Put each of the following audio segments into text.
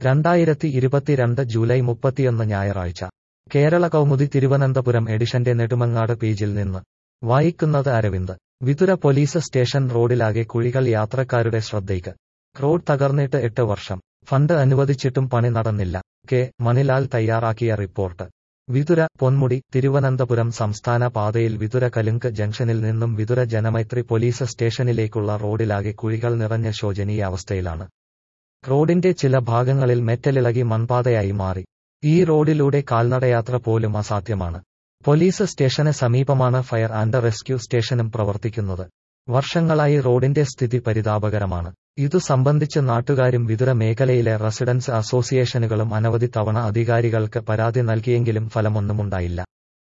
രണ്ടായിരത്തി ഇരുപത്തിരണ്ട് ജൂലൈ മുപ്പത്തിയൊന്ന് ഞായറാഴ്ച കേരള കൗമുദി തിരുവനന്തപുരം എഡിഷന്റെ നെടുമങ്ങാട് പേജിൽ നിന്ന് വായിക്കുന്നത് അരവിന്ദ് വിതുര പോലീസ് സ്റ്റേഷൻ റോഡിലാകെ കുഴികൾ യാത്രക്കാരുടെ ശ്രദ്ധയ്ക്ക് റോഡ് തകർന്നിട്ട് എട്ട് വർഷം ഫണ്ട് അനുവദിച്ചിട്ടും പണി നടന്നില്ല കെ മണിലാൽ തയ്യാറാക്കിയ റിപ്പോർട്ട് വിതുര പൊന്മുടി തിരുവനന്തപുരം സംസ്ഥാന പാതയിൽ വിതുര കലുങ്ക് ജംഗ്ഷനിൽ നിന്നും വിതുര ജനമൈത്രി പോലീസ് സ്റ്റേഷനിലേക്കുള്ള റോഡിലാകെ കുഴികൾ നിറഞ്ഞ ശോചനീയാവസ്ഥയിലാണ് റോഡിന്റെ ചില ഭാഗങ്ങളിൽ മെറ്റലിളകി മൺപാതയായി മാറി ഈ റോഡിലൂടെ കാൽനടയാത്ര പോലും അസാധ്യമാണ് പോലീസ് സ്റ്റേഷന് സമീപമാണ് ഫയർ ആൻഡ് റെസ്ക്യൂ സ്റ്റേഷനും പ്രവർത്തിക്കുന്നത് വർഷങ്ങളായി റോഡിന്റെ സ്ഥിതി പരിതാപകരമാണ് ഇതു സംബന്ധിച്ച് നാട്ടുകാരും വിതുര മേഖലയിലെ റെസിഡൻസ് അസോസിയേഷനുകളും അനവധി തവണ അധികാരികൾക്ക് പരാതി നൽകിയെങ്കിലും ഫലമൊന്നുമുണ്ടായില്ല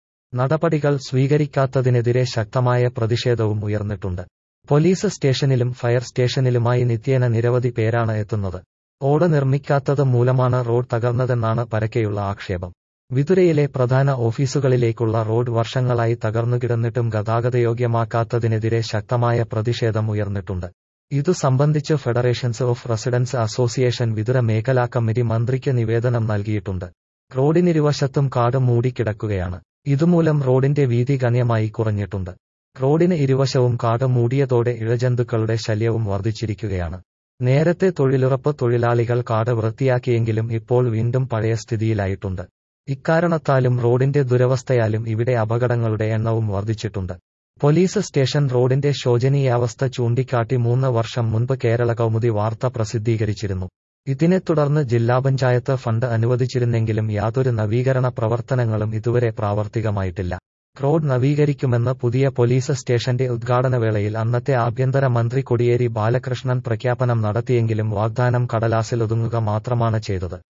നടപടികൾ സ്വീകരിക്കാത്തതിനെതിരെ ശക്തമായ പ്രതിഷേധവും ഉയർന്നിട്ടുണ്ട് പോലീസ് സ്റ്റേഷനിലും ഫയർ സ്റ്റേഷനിലുമായി നിത്യേന നിരവധി പേരാണ് എത്തുന്നത് ഓട് നിർമ്മിക്കാത്തത് മൂലമാണ് റോഡ് തകർന്നതെന്നാണ് പരക്കെയുള്ള ആക്ഷേപം വിതുരയിലെ പ്രധാന ഓഫീസുകളിലേക്കുള്ള റോഡ് വർഷങ്ങളായി തകർന്നുകിടന്നിട്ടും ഗതാഗതയോഗ്യമാക്കാത്തതിനെതിരെ ശക്തമായ പ്രതിഷേധം ഉയർന്നിട്ടുണ്ട് ഇതു സംബന്ധിച്ച് federations of residence association Vithura മേഖലാ കമ്മിറ്റി മന്ത്രിക്ക് നിവേദനം നൽകിയിട്ടുണ്ട് റോഡിനിരുവശത്തും കാട് മൂടിക്കിടക്കുകയാണ് ഇതുമൂലം റോഡിന്റെ വീതി ഗണ്യമായി കുറഞ്ഞിട്ടുണ്ട് റോഡിന് ഇരുവശവും കാട് മൂടിയതോടെ ഇഴജന്തുക്കളുടെ ശല്യവും വർദ്ധിച്ചിരിക്കുകയാണ് നേരത്തെ തൊഴിലുറപ്പ് തൊഴിലാളികൾ കാട് വൃത്തിയാക്കിയെങ്കിലും ഇപ്പോൾ വീണ്ടും പഴയ സ്ഥിതിയിലായിട്ടുണ്ട് ഇക്കാരണത്താലും റോഡിന്റെ ദുരവസ്ഥയാലും ഇവിടെ അപകടങ്ങളുടെ എണ്ണവും വർദ്ധിച്ചിട്ടുണ്ട് പോലീസ് സ്റ്റേഷൻ റോഡിന്റെ ശോചനീയാവസ്ഥ ചൂണ്ടിക്കാട്ടി മൂന്ന് വർഷം മുൻപ് കേരള കൗമുദി വാർത്ത പ്രസിദ്ധീകരിച്ചിരുന്നു ഇതിനെ തുടർന്ന് ജില്ലാ പഞ്ചായത്ത് ഫണ്ട് അനുവദിച്ചിരുന്നെങ്കിലും യാതൊരു നവീകരണ പ്രവർത്തനങ്ങളും ഇതുവരെ പ്രാവർത്തികമായിട്ടില്ല റോഡ് നവീകരിക്കുമെന്ന് പുതിയ പോലീസ് സ്റ്റേഷന്റെ ഉദ്ഘാടനവേളയിൽ അന്നത്തെ ആഭ്യന്തര മന്ത്രി കൊടിയേരി ബാലകൃഷ്ണൻ പ്രഖ്യാപനം നടത്തിയെങ്കിലും വാഗ്ദാനം കടലാസിൽ ഒതുങ്ങുക മാത്രമാണ് ചെയ്തത്